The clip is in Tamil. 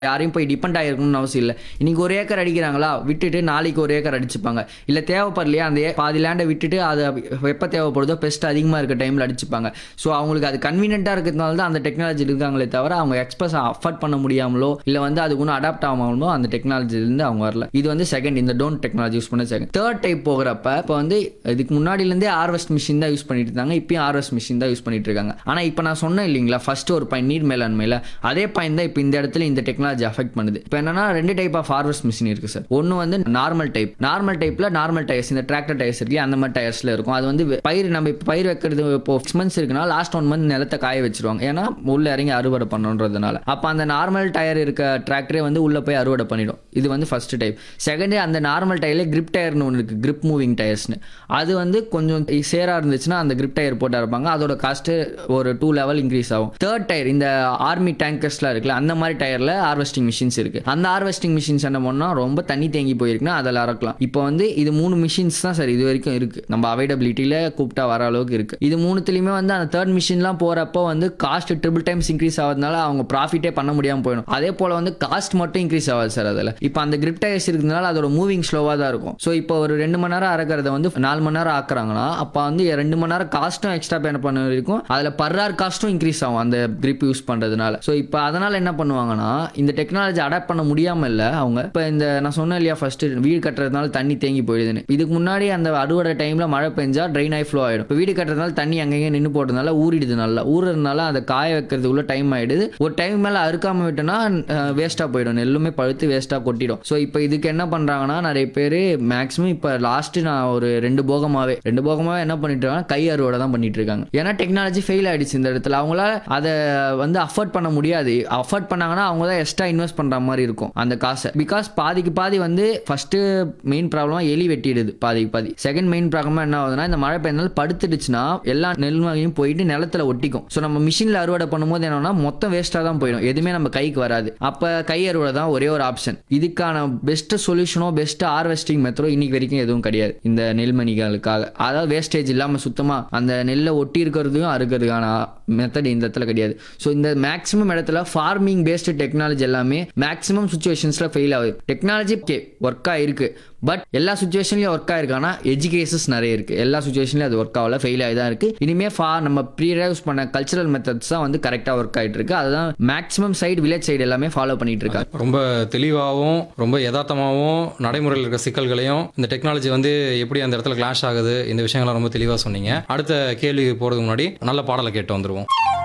யாரையும் போய் டிபெண்ட் ஆகிருக்கணும்னு அவசியம் இல்லை இன்னைக்கு ஒரு ஏக்கர் அடிக்கிறாங்களா விட்டுட்டு நாளைக்கு ஒரு ஏக்கர் அடிச்சுப்பாங்க இல்லை தேவைப்படலையா அந்த ஏ- பாதி லேண்டை விட்டுட்டு அது எப்போ தேவைப்படுதோ பெஸ்ட் அதிகமாக இருக்க டைமில் அடிச்சுப்பாங்க ஸோ அவங்களுக்கு அது கன்வீனியண்ட்டாக இருக்கிறதுனால தான் அந்த டெக்னாலஜி இருக்காங்களே தவிர அவங்க எக்ஸ்பிரஸ் அஃபோர்ட் பண்ண முடியாமலோ இல்லை வந்து அதுக்கு ஒன்றும் அடாப்ட் ஆகாமலோ அந்த டெக்னாலஜிலேருந்து அவங்க வரல இது வந்து செகண்ட் இந்த டோன் டெக்னாலஜி யூஸ் பண்ண செகண்ட் தேர்ட் டைப் போகிறப்ப இப்போ வந்து இதுக்கு முன்னாடிலேருந்தே ஹார்வெஸ்ட் மிஷின் தான் யூஸ் பண்ணிட்டு இருந்தாங்க இப்பயும் ஹார்வெஸ்ட் மிஷின் தான் யூஸ் பண்ணிட்டு இருக்காங்க ஆனால் இப்போ நான் சொன்னேன் இல்லைங்களா ஃபர்ஸ்ட் ஒரு பாயிண்ட் நீர் மேலாண்மையில் அதே பாயிண்ட் தான் இப்போ இந்த இடத்துல இந்த டெக்னாலஜி அஃபெக்ட் பண்ணுது இப்போ என்னன்னா ரெண்டு டைப் ஆஃப் ஹார்வெஸ்ட் மிஷின் இருக்கு சார் ஒன்று வந்து நார்மல் டைப் நார்மல் டைப்ல நார்மல் டயர்ஸ் இந்த டிராக்டர் டயர்ஸ் இருக்கு அந்த மாதிரி டயர்ஸ்ல இருக்கும் அது வந்து பயிர் நம்ம இப்போ பயிர் வைக்கிறது இப்போ சிக்ஸ் மந்த்ஸ் இருக்குன்னா லாஸ்ட் ஒன் மந்த் நிலத்தை காய வச்சிருவாங்க ஏன்னா உள்ள இறங்கி அறுவடை பண்ணணுன்றதுனால அப்போ அந்த நார்மல் டயர் இருக்க டிராக்டரே வந்து உள்ள போய் அறுவடை பண்ணிடும் இது வந்து ஃபர்ஸ்ட் டைப் செகண்ட் அந்த நார்மல் டயர்ல கிரிப் டயர்னு ஒன்று இருக்கு கிரிப் மூவிங் டயர்ஸ்னு அது வந்து கொஞ்சம் சேரா இருந்துச்சுன்னா அந்த கிரிப் டயர் போட்டு இருப்பாங்க அதோட காஸ்ட் ஒரு டூ லெவல் இன்க்ரீஸ் ஆகும் தேர்ட் டயர் இந்த ஆர்மி டேங்கர்ஸ்லாம் இருக்குல்ல அந்த மாதிரி டயர்ல ஹார்வெஸ்டிங் மிஷின்ஸ் இருக்கு அந்த ஹார்வெஸ்டிங் மிஷின்ஸ் என்ன பண்ணா ரொம்ப தண்ணி தேங்கி போயிருக்குன்னா அதில் அறக்கலாம் இப்போ வந்து இது மூணு மிஷின்ஸ் தான் சார் இது வரைக்கும் இருக்கு நம்ம அவைலபிலிட்டியில கூப்பிட்டா வர அளவுக்கு இருக்கு இது மூணுத்துலயுமே வந்து அந்த தேர்ட் மிஷின்லாம் போறப்போ வந்து காஸ்ட் ட்ரிபிள் டைம்ஸ் இன்க்ரீஸ் ஆகுறதுனால அவங்க ப்ராஃபிட்டே பண்ண முடியாம போயிடும் அதே போல வந்து காஸ்ட் மட்டும் இன்க்ரீஸ் ஆகாது சார் அதில் இப்போ அந்த கிரிப் டயர்ஸ் இருக்கிறதுனால அதோட மூவிங் ஸ்லோவாக தான் இருக்கும் ஸோ இப்போ ஒரு ரெண்டு மணி நேரம் அறக்கிறத வந்து நாலு மணி நேரம் ஆக்குறாங்கன்னா அப்போ வந்து ரெண்டு மணி நேரம் காஸ்ட்டும் எக்ஸ்ட்ரா பே பண்ண இருக்கும் அதில் பர்ரார் காஸ்ட்டும் இன்க்ரீஸ் ஆகும் அந்த கிரிப் யூஸ் பண்ணுறதுனால ஸோ இப்போ அதனால் என்ன பண்ணுவாங்கன்னா இந்த டெக்னாலஜி அடாப்ட் பண்ண முடியாமல் இல்லை அவங்க இப்போ இந்த நான் சொன்னேன் இல்லையா ஃபர்ஸ்ட் வீடு கட்டுறதுனால தண்ணி தேங்கி போயிடுதுன்னு இதுக்கு முன்னாடி அந்த அறுவடை டைமில் மழை பெஞ்சா ட்ரைன் ஆகி ஃப்ளோ ஆகிடும் இப்போ வீடு கட்டுறதுனால தண்ணி அங்கங்கே நின்று போடுறதுனால ஊறிடுது நல்லா ஊறுறதுனால அதை காய வைக்கிறதுக்குள்ள டைம் ஆயிடுது ஒரு டைம் மேலே அறுக்காம விட்டோன்னா வேஸ்ட்டாக போயிடும் நெல்லுமே பழுத்து வேஸ்ட்டாக கொட்டிடும் ஸோ இப்போ இதுக்கு என்ன பண்ணுறாங்கன்னா நிறைய பேர் மேக்ஸிமம் இப்போ லாஸ்ட்டு நான் ஒரு ரெண்டு போகமாவே ரெண்டு போகமாவே என்ன பண்ணிட்டு இருக்காங்க கை அறுவடை தான் பண்ணிட்டு இருக்காங்க ஏன்னா டெக்னாலஜி ஃபெயில் ஆயிடுச்சு இந்த இடத்துல அவங்களால அதை வந்து அஃபோர்ட் பண்ண முடியாது அஃபோர்ட் பண்ணாங்கன்னா அவங்க தான் எக்ஸ்ட்ரா இன்வெஸ்ட் பண்ணுற மாதிரி இருக்கும் அந்த காசை பிகாஸ் பாதிக்கு பாதி வந்து ஃபர்ஸ்ட் மெயின் ப்ராப்ளமாக எலி வெட்டிடுது பாதிக்கு பாதி செகண்ட் மெயின் ப்ராப்ளமாக என்ன ஆகுதுன்னா இந்த மழை பெய்யனால படுத்துடுச்சுன்னா எல்லா நெல் வகையும் போயிட்டு நிலத்துல ஒட்டிக்கும் ஸோ நம்ம மிஷினில் அறுவடை பண்ணும்போது என்னன்னா மொத்தம் வேஸ்ட்டாக தான் போயிடும் எதுவுமே நம்ம கைக்கு வராது அப்போ கை அறுவடை தான் ஒரே ஒரு ஆப்ஷன் இதுக்கான பெஸ்ட் சொல்யூஷனோ பெஸ்ட் ஹார்வெஸ்டிங் மெத்தடோ இன்னைக்கு வரைக்கும் எதுவும் கிடையாது இந்த நெல்மணிகளுக்காக அதாவது வேஸ்டேஜ் இல்லாமல் சுத்தமாக அந்த நெல்லை ஒட்டி இருக்கிறதையும் அறுக்கிறதுக்கான மெத்தட் இந்த இடத்துல கிடையாது ஸோ இந்த மேக்ஸிமம் இடத்துல ஃபார்மிங் பேஸ்டு டெக்னாலஜி எல்லாமே மேக்ஸிமம் சுச்சுவேஷன்ஸில் ஃபெயில் ஆகுது டெக்னாலஜி ஓகே ஒர்க் ஆயிருக்கு பட் எல்லா சுச்சுவேஷன்லையும் ஒர்க் ஆயிருக்கு ஆனால் எஜுகேஷன்ஸ் நிறைய இருக்கு எல்லா சுச்சுவேஷன்லையும் அது ஒர்க் ஆகல ஃபெயில் ஆகி தான் இருக்கு இனிமே ஃபா நம்ம ப்ரீராக யூஸ் பண்ண கல்ச்சரல் மெத்தட்ஸ் தான் வந்து கரெக்டாக ஒர்க் ஆயிட்டு இருக்கு அதுதான் மேக்ஸிமம் சைடு வில்லேஜ் சைடு எல்லாமே ஃபாலோ பண்ணிட்டு இருக்காங்க ரொம்ப தெளிவாகவும் ரொம்ப யதார்த்தமாகவும் நடைமுறையில் இருக்க சிக்கல்களையும் இந்த டெக்னாலஜி வந்து எப்படி அந்த இடத்துல கிளாஷ் ஆகுது இந்த விஷயங்கள்லாம் ரொம்ப தெளிவாக சொன்னீங்க அடுத்த கேள்விக்கு போகிறதுக்கு முன்னாடி நல்ல பாடலை கேட்டு வந்துருவோம்